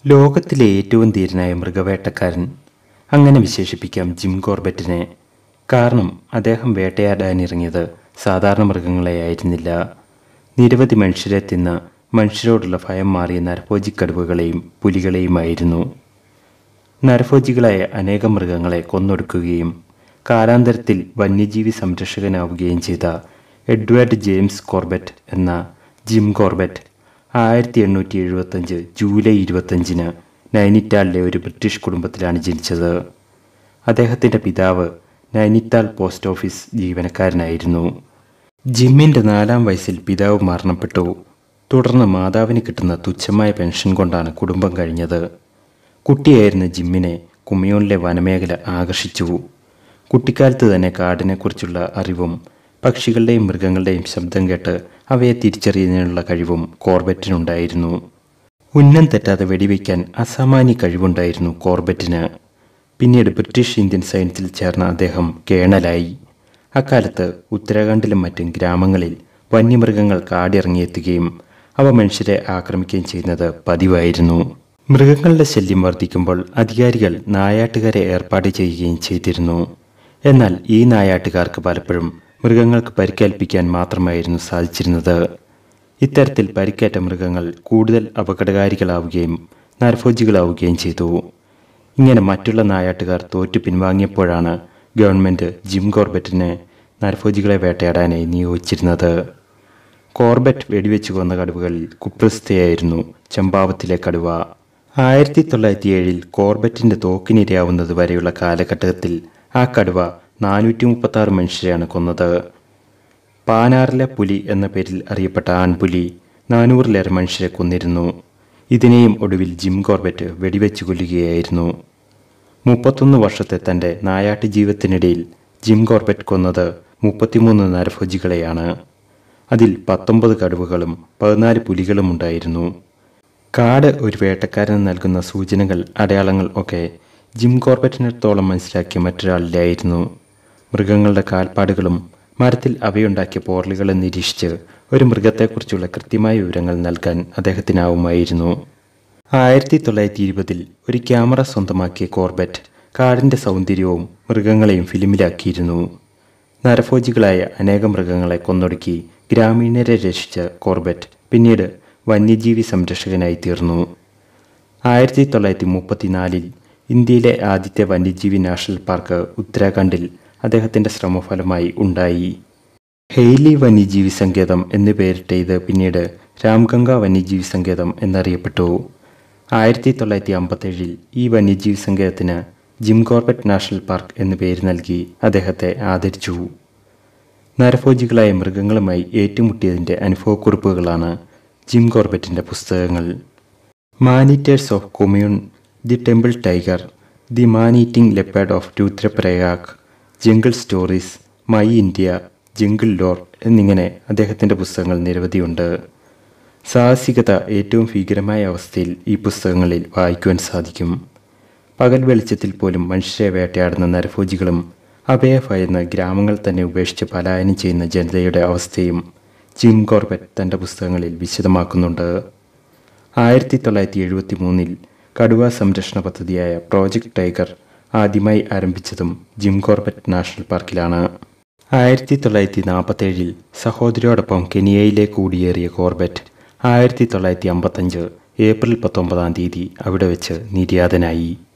ലോകത്തിലെ ഏറ്റവും ധീരനായ മൃഗവേട്ടക്കാരൻ അങ്ങനെ വിശേഷിപ്പിക്കാം ജിം കോർബറ്റിനെ കാരണം അദ്ദേഹം വേട്ടയാടാനിറങ്ങിയത് സാധാരണ മൃഗങ്ങളെ ആയിരുന്നില്ല നിരവധി മനുഷ്യരെ തിന്ന മനുഷ്യരോടുള്ള ഭയം മാറിയ നരഭോജിക്കടുവകളെയും പുലികളെയുമായിരുന്നു നരഭോജികളായ അനേകം മൃഗങ്ങളെ കൊന്നൊടുക്കുകയും കാലാന്തരത്തിൽ വന്യജീവി സംരക്ഷകനാവുകയും ചെയ്ത എഡ്വേർഡ് ജെയിംസ് കോർബറ്റ് എന്ന ജിം കോർബറ്റ് ആയിരത്തി എണ്ണൂറ്റി എഴുപത്തഞ്ച് ജൂലൈ ഇരുപത്തഞ്ചിന് നൈനിറ്റാളിലെ ഒരു ബ്രിട്ടീഷ് കുടുംബത്തിലാണ് ജനിച്ചത് അദ്ദേഹത്തിൻ്റെ പിതാവ് നൈനിറ്റാൾ പോസ്റ്റ് ഓഫീസ് ജീവനക്കാരനായിരുന്നു ജിമ്മിൻ്റെ നാലാം വയസ്സിൽ പിതാവ് മരണപ്പെട്ടു തുടർന്ന് മാതാവിന് കിട്ടുന്ന തുച്ഛമായ പെൻഷൻ കൊണ്ടാണ് കുടുംബം കഴിഞ്ഞത് കുട്ടിയായിരുന്ന ജിമ്മിനെ കുമിയോണിലെ വനമേഖല ആകർഷിച്ചു കുട്ടിക്കാലത്ത് തന്നെ കാടിനെക്കുറിച്ചുള്ള അറിവും പക്ഷികളുടെയും മൃഗങ്ങളുടെയും ശബ്ദം കേട്ട് അവയെ തിരിച്ചറിയുന്നതിനുള്ള കഴിവും കോർബറ്റിനുണ്ടായിരുന്നു ഉന്നം തെറ്റാതെ വെടിവെക്കാൻ അസാമാന്യ കഴിവുണ്ടായിരുന്നു കോർബറ്റിന് പിന്നീട് ബ്രിട്ടീഷ് ഇന്ത്യൻ സൈന്യത്തിൽ ചേർന്ന അദ്ദേഹം കേണലായി അക്കാലത്ത് ഉത്തരാഖണ്ഡിലും മറ്റും ഗ്രാമങ്ങളിൽ വന്യമൃഗങ്ങൾ കാടിറങ്ങിയെത്തുകയും അവ മനുഷ്യരെ ആക്രമിക്കുകയും ചെയ്യുന്നത് പതിവായിരുന്നു മൃഗങ്ങളുടെ ശല്യം വർദ്ധിക്കുമ്പോൾ അധികാരികൾ നായാട്ടുകാരെ ഏർപ്പാട് ചെയ്യുകയും ചെയ്തിരുന്നു എന്നാൽ ഈ നായാട്ടുകാർക്ക് പലപ്പോഴും മൃഗങ്ങൾക്ക് പരിക്കേൽപ്പിക്കാൻ മാത്രമായിരുന്നു സാധിച്ചിരുന്നത് ഇത്തരത്തിൽ പരിക്കേറ്റ മൃഗങ്ങൾ കൂടുതൽ അപകടകാരികളാവുകയും നരഭോജികളാവുകയും ചെയ്തു ഇങ്ങനെ മറ്റുള്ള നായാട്ടുകാർ തോറ്റു പിൻവാങ്ങിയപ്പോഴാണ് ഗവൺമെൻറ് ജിം കോർബറ്റിനെ നരഭോജികളെ വേട്ടയാടാനായി നിയോഗിച്ചിരുന്നത് കോർബറ്റ് വെടിവെച്ച് കൊന്ന കടുവകളിൽ കുപ്രസ്ഥയായിരുന്നു ചമ്പാവത്തിലെ കടുവ ആയിരത്തി തൊള്ളായിരത്തി ഏഴിൽ കോർബറ്റിന്റെ തോക്കിനിരയാവുന്നത് വരെയുള്ള കാലഘട്ടത്തിൽ ആ കടുവ നാനൂറ്റി മുപ്പത്തി ആറ് മനുഷ്യരെയാണ് കൊന്നത് പാനാറിലെ പുലി എന്ന പേരിൽ അറിയപ്പെട്ട ആൺപുലി നാനൂറിലേറെ മനുഷ്യരെ കൊന്നിരുന്നു ഇതിനെയും ഒടുവിൽ ജിം കോർബറ്റ് വെടിവെച്ച് കൊല്ലുകയായിരുന്നു മുപ്പത്തൊന്ന് വർഷത്തെ തൻ്റെ നായാട്ട് ജീവിതത്തിനിടയിൽ ജിം കോർബറ്റ് കൊന്നത് മുപ്പത്തിമൂന്ന് നരഭോജികളെയാണ് അതിൽ പത്തൊമ്പത് കടുവകളും പതിനാല് പുലികളും ഉണ്ടായിരുന്നു കാട് ഒരു വേട്ടക്കാരന് നൽകുന്ന സൂചനകൾ അടയാളങ്ങൾ ഒക്കെ ജിം കോർബറ്റിനടുത്തോളം മനസ്സിലാക്കിയ മറ്റൊരാളിലായിരുന്നു മൃഗങ്ങളുടെ കാൽപ്പാടുകളും മരത്തിൽ അവയുണ്ടാക്കിയ പോർലുകളും നിരീക്ഷിച്ച് ഒരു മൃഗത്തെക്കുറിച്ചുള്ള കൃത്യമായ വിവരങ്ങൾ നൽകാൻ അദ്ദേഹത്തിനാവുമായിരുന്നു ആയിരത്തി തൊള്ളായിരത്തി ഇരുപതിൽ ഒരു ക്യാമറ സ്വന്തമാക്കിയ കോർബറ്റ് കാടിൻ്റെ സൗന്ദര്യവും മൃഗങ്ങളെയും ഫിലിമിലാക്കിയിരുന്നു നരഭോജികളായ അനേകം മൃഗങ്ങളെ കൊന്നൊടുക്കി ഗ്രാമീണരെ രക്ഷിച്ച കോർബറ്റ് പിന്നീട് വന്യജീവി സംരക്ഷകനായി തീർന്നു ആയിരത്തി തൊള്ളായിരത്തി മുപ്പത്തിനാലിൽ ഇന്ത്യയിലെ ആദ്യത്തെ വന്യജീവി നാഷണൽ പാർക്ക് ഉത്തരാഖണ്ഡിൽ അദ്ദേഹത്തിൻ്റെ ശ്രമഫലമായി ഉണ്ടായി ഹെയ്ലി വന്യജീവി സങ്കേതം എന്ന് പേരിട്ട ഇത് പിന്നീട് രാംഗംഗ വന്യജീവി സങ്കേതം എന്നറിയപ്പെട്ടു ആയിരത്തി തൊള്ളായിരത്തി അമ്പത്തേഴിൽ ഈ വന്യജീവി സങ്കേതത്തിന് ജിം കോർബറ്റ് നാഷണൽ പാർക്ക് എന്ന് പേര് നൽകി അദ്ദേഹത്തെ ആദരിച്ചു നരഭോജികളായ മൃഗങ്ങളുമായി ഏറ്റുമുട്ടിയതിൻ്റെ അനുഭവക്കുറിപ്പുകളാണ് ജിം കോർബറ്റിൻ്റെ പുസ്തകങ്ങൾ man eaters of Kumaon the temple tiger the man eating leopard of Rudraprayag jungle stories my India jungle lore എന്നിങ്ങനെ അദ്ദേഹത്തിൻ്റെ പുസ്തകങ്ങൾ നിരവധിയുണ്ട് സാഹസികത ഏറ്റവും ഭീകരമായ അവസ്ഥയിൽ ഈ പുസ്തകങ്ങളിൽ വായിക്കുവാൻ സാധിക്കും പകൽ വെളിച്ചത്തിൽ പോലും മനുഷ്യരെ വേട്ടയാടുന്ന നരഭോജികളും അവയെ ഭയന്ന് ഗ്രാമങ്ങൾ തന്നെ ഉപേക്ഷിച്ച് പലായനം ചെയ്യുന്ന ജനതയുടെ അവസ്ഥയും ജിം കോർബറ്റ് തൻ്റെ പുസ്തകങ്ങളിൽ വിശദമാക്കുന്നുണ്ട് ആയിരത്തി തൊള്ളായിരത്തി എഴുപത്തി മൂന്നിൽ കടുവ സംരക്ഷണ പദ്ധതിയായ പ്രോജക്റ്റ് ടൈഗർ ആദ്യമായി ആരംഭിച്ചതും ജിം കോർബറ്റ് നാഷണൽ പാർക്കിലാണ് ആയിരത്തി തൊള്ളായിരത്തി നാൽപ്പത്തേഴിൽ സഹോദരിയോടൊപ്പം കെനിയയിലേക്ക് കുടിയേറിയ കോർബറ്റ് ആയിരത്തി തൊള്ളായിരത്തി അമ്പത്തഞ്ച് ഏപ്രിൽ പത്തൊമ്പതാം തീയതി അവിടെ വെച്ച് നിര്യാതനായി